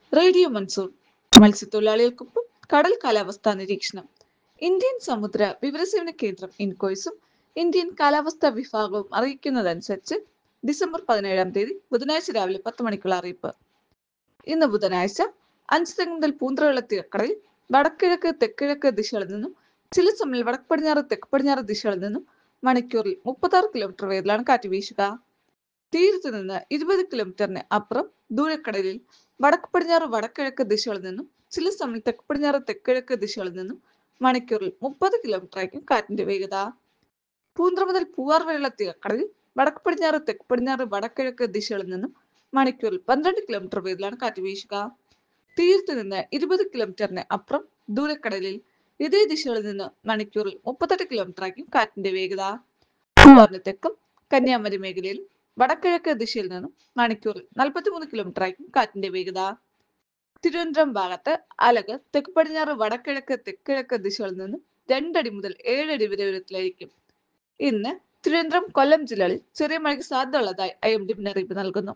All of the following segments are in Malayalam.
റേഡിയോ മൺസൂൺ മത്സ്യത്തൊഴിലാളികൾക്കൊപ്പം കടൽ കാലാവസ്ഥാ നിരീക്ഷണം ഇന്ത്യൻ സമുദ്ര വിവരസേവന കേന്ദ്രം ഇൻകോയ്സും ഇന്ത്യൻ കാലാവസ്ഥാ വിഭാഗവും അറിയിക്കുന്നതനുസരിച്ച് ഡിസംബർ പതിനേഴാം തീയതി ബുധനാഴ്ച രാവിലെ പത്ത് മണിക്കുള്ള അറിയിപ്പ് ഇന്ന് ബുധനാഴ്ച അഞ്ച് തെങ്ങ് മുതൽ പൂന്തറയുള്ള തീരക്കടലിൽ വടക്കിഴക്ക് തെക്കിഴക്ക് ദിശകളിൽ നിന്നും ചില സമയം വടക്ക് പടിഞ്ഞാറ് തെക്ക് പടിഞ്ഞാറ് ദിശകളിൽ നിന്നും മണിക്കൂറിൽ മുപ്പത്താറ് കിലോമീറ്റർ വേഗത്തിലാണ് കാറ്റ് വീശുക തീരത്ത് നിന്ന് ഇരുപത് കിലോമീറ്ററിന് അപ്പുറം ദൂരക്കടലിൽ വടക്ക് പടിഞ്ഞാറ് വടക്കിഴക്ക് ദിശകളിൽ നിന്നും ചില സമയം തെക്ക് പടിഞ്ഞാറ് തെക്കിഴക്ക് ദിശകളിൽ നിന്നും മണിക്കൂറിൽ മുപ്പത് കിലോമീറ്റർ ആയിരിക്കും കാറ്റിന്റെ വേഗത പൂന്തറ മുതൽ പൂവാർ വരെയുള്ള തീരക്കടലിൽ വടക്ക് പടിഞ്ഞാറ് തെക്ക് പടിഞ്ഞാറ് വടക്കിഴക്ക് ദിശകളിൽ നിന്നും മണിക്കൂറിൽ പന്ത്രണ്ട് കിലോമീറ്റർ വേഗത്തിലാണ് കാറ്റ് വീശുക തീരത്ത് നിന്ന് ഇരുപത് കിലോമീറ്ററിന് അപ്പുറം ദൂരക്കടലിൽ ഇതേ ദിശകളിൽ നിന്ന് മണിക്കൂറിൽ മുപ്പത്തെട്ട് കിലോമീറ്റർ ആയിരിക്കും കാറ്റിന്റെ വേഗത പൂവാറിന് തെക്കും കന്യാകുമാരി മേഖലയിൽ വടക്കിഴക്ക് ദിശയിൽ നിന്നും മണിക്കൂറിൽ നാൽപ്പത്തിമൂന്ന് കിലോമീറ്റർ ആയിരിക്കും കാറ്റിന്റെ വേഗത തിരുവനന്തപുരം ഭാഗത്ത് അലക് തെക്ക് പടിഞ്ഞാറ് വടക്കിഴക്ക് തെക്കിഴക്ക് ദിശകളിൽ നിന്നും രണ്ടടി മുതൽ ഏഴടി വരെ ഉയരത്തിലായിരിക്കും ഇന്ന് തിരുവനന്തപുരം കൊല്ലം ജില്ലകളിൽ ചെറിയ മഴയ്ക്ക് സാധ്യതയുള്ളതായി ഐ എം ഡി മുന്നറിയിപ്പ് നൽകുന്നു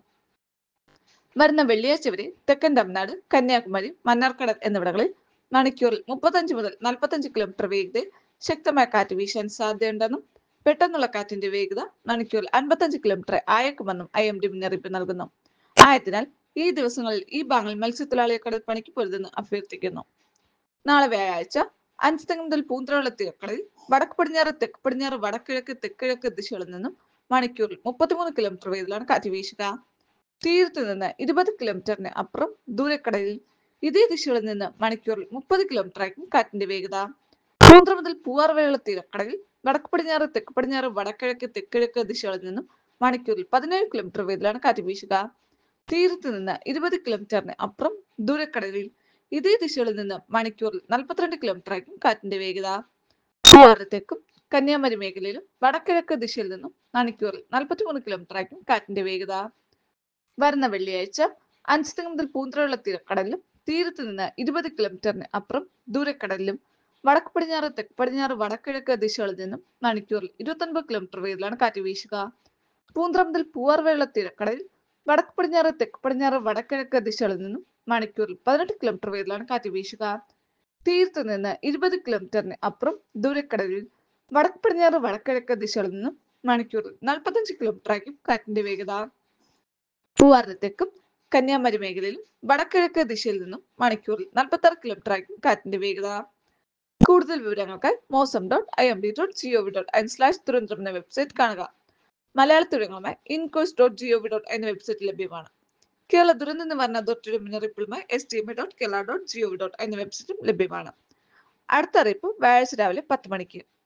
വരുന്ന വെള്ളിയാഴ്ച വരെ തെക്കൻ തമിഴ്നാട് കന്യാകുമാരി മന്നാർക്കടൽ എന്നിവിടങ്ങളിൽ മണിക്കൂറിൽ മുപ്പത്തഞ്ച് മുതൽ നാൽപ്പത്തഞ്ച് കിലോമീറ്റർ വേഗതയിൽ ശക്തമായ കാറ്റ് വീശാൻ സാധ്യതയുണ്ടെന്നും പെട്ടെന്നുള്ള കാറ്റിന്റെ വേഗത മണിക്കൂറിൽ അൻപത്തഞ്ച് കിലോമീറ്റർ ആയേക്കുമെന്നും ഐ എം ഡി മുന്നറിയിപ്പ് നൽകുന്നു ആയതിനാൽ ഈ ദിവസങ്ങളിൽ ഈ ഭാഗങ്ങളിൽ മത്സ്യത്തൊഴിലാളിയെ കടൽ പണിക്ക് പൊരുതെന്ന് അഭ്യർത്ഥിക്കുന്നു നാളെ വ്യാഴാഴ്ച അഞ്ച് തെങ്ങ് മുതൽ പൂന്തറയുള്ള തീരക്കടലിൽ വടക്ക് പടിഞ്ഞാറ് തെക്ക് പടിഞ്ഞാറ് വടക്കിഴക്ക് തെക്കിഴക്ക് ദിശകളിൽ നിന്നും മണിക്കൂറിൽ മുപ്പത്തിമൂന്ന് കിലോമീറ്റർ വേഗത്തിലാണ് കാറ്റ് വീശുക തീരത്ത് നിന്ന് ഇരുപത് കിലോമീറ്ററിന് അപ്പുറം ദൂരക്കടലിൽ ഇതേ ദിശകളിൽ നിന്ന് മണിക്കൂറിൽ മുപ്പത് കിലോമീറ്റർ ആയിരിക്കും കാറ്റിന്റെ വേഗത പൂന്തറ മുതൽ പൂവാർ വരെയുള്ള തീരക്കടലിൽ വടക്ക് പടിഞ്ഞാറ് തെക്ക് പടിഞ്ഞാറ് വടക്കിഴക്ക് തെക്കിഴക്ക് ദിശകളിൽ നിന്നും മണിക്കൂറിൽ പതിനേഴ് കിലോമീറ്റർ വേഗത്തിലാണ് കാറ്റ് വീശുക തീരത്ത് നിന്ന് ഇരുപത് കിലോമീറ്ററിന് അപ്പുറം ദൂരക്കടലിൽ ഇതേ ദിശകളിൽ നിന്ന് മണിക്കൂറിൽ നാൽപ്പത്തിരണ്ട് കിലോമീറ്റർ ആയിരിക്കും കാറ്റിന്റെ വേഗത പൂവാറ് തെക്കും കന്യാകുമാരി മേഖലയിലും വടക്കിഴക്ക് ദിശയിൽ നിന്നും മണിക്കൂറിൽ നാൽപ്പത്തിമൂന്ന് കിലോമീറ്റർ ആയിരിക്കും കാറ്റിന്റെ വേഗത വരുന്ന വെള്ളിയാഴ്ച അഞ്ച് മുതൽ പൂന്തറയുള്ള തീരക്കടലിലും തീരത്ത് നിന്ന് ഇരുപത് കിലോമീറ്ററിന് അപ്പുറം ദൂരക്കടലിലും വടക്ക് പടിഞ്ഞാറ് തെക്ക് പടിഞ്ഞാറ് വടക്കിഴക്ക് ദിശകളിൽ നിന്നും മണിക്കൂറിൽ ഇരുപത്തൊൻപത് കിലോമീറ്റർ വേഗത്തിലാണ് കാറ്റ് വീശുക പൂന്തറ മുതൽ പൂവാർ വരെയുള്ള തീരക്കടലിൽ വടക്ക് പടിഞ്ഞാറ് തെക്ക് പടിഞ്ഞാറ് വടക്കിഴക്ക് ദിശകളിൽ നിന്നും മണിക്കൂറിൽ പതിനെട്ട് കിലോമീറ്റർ വേഗത്തിലാണ് കാറ്റ് വീശുക തീരത്ത് നിന്ന് ഇരുപത് കിലോമീറ്ററിന് അപ്പുറം ദൂരക്കടലിൽ വടക്ക് പടിഞ്ഞാറ് വടക്കിഴക്ക് ദിശകളിൽ നിന്നും മണിക്കൂറിൽ നാൽപ്പത്തഞ്ച് കിലോമീറ്റർ ആയിരിക്കും കാറ്റിന്റെ വേഗത പൂവാറിന് തെക്കും കന്യാകുമാരി മേഖലയിലും വടക്കിഴക്ക് ദിശയിൽ നിന്നും മണിക്കൂറിൽ നാൽപ്പത്തി ആറ് കിലോമീറ്റർ ആയിരിക്കും കാറ്റിന്റെ വേഗത കൂടുതൽ വിവരങ്ങൾക്കായി mausam dot I M D dot G O V dot in slash Thiruvananthapuram എന്ന വെബ്സൈറ്റ് കാണുക മലയാള തുടങ്ങുമായി INCOIS dot G O V dot എന്ന വെബ്സൈറ്റ് ലഭ്യമാണ് കേരള ദുരന്ത നിവാരണ അതോറിറ്റിയുടെ മുന്നറിയിപ്പുമായി S T M dot Kerala dot G O V dot എന്ന വെബ്സൈറ്റും ലഭ്യമാണ് അടുത്ത അറിയിപ്പ് വ്യാഴാഴ്ച രാവിലെ പത്ത് മണിക്ക്